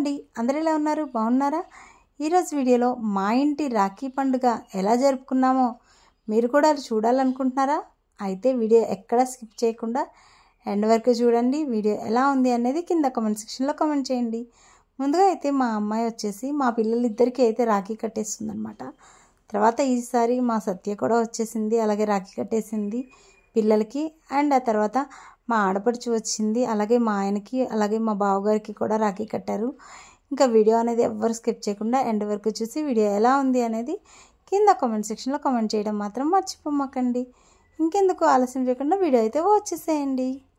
అండి అందరు ఎలా ఉన్నారు బాగున్నారా ఈరోజు వీడియోలో మా ఇంటి రాఖీ పండుగ ఎలా జరుపుకున్నామో మీరు కూడా చూడాలనుకుంటున్నారా అయితే వీడియో ఎక్కడ స్కిప్ చేయకుండా ఎండ్ వరకు చూడండి వీడియో ఎలా ఉంది అనేది కింద కామెంట్ సెక్షన్లో కామెంట్ చేయండి ముందుగా అయితే మా అమ్మాయి వచ్చేసి మా పిల్లలిద్దరికీ అయితే రాఖీ కట్టేస్తుందనమాట తర్వాత ఈసారి మా సత్య కూడా వచ్చేసింది అలాగే రాఖీ కట్టేసింది పిల్లలకి అండ్ ఆ తర్వాత మా ఆడపడుచు వచ్చింది అలాగే మా ఆయనకి అలాగే మా బావగారికి కూడా రాఖీ కట్టారు ఇంకా వీడియో అనేది ఎవ్వరు స్కిప్ చేయకుండా ఎండ్ వరకు చూసి వీడియో ఎలా ఉంది అనేది కింద కామెంట్ సెక్షన్లో కామెంట్ చేయడం మాత్రం మర్చిపోమాకండి ఇంకెందుకు ఆలస్యం చేయకుండా వీడియో అయితే వచ్చేసేయండి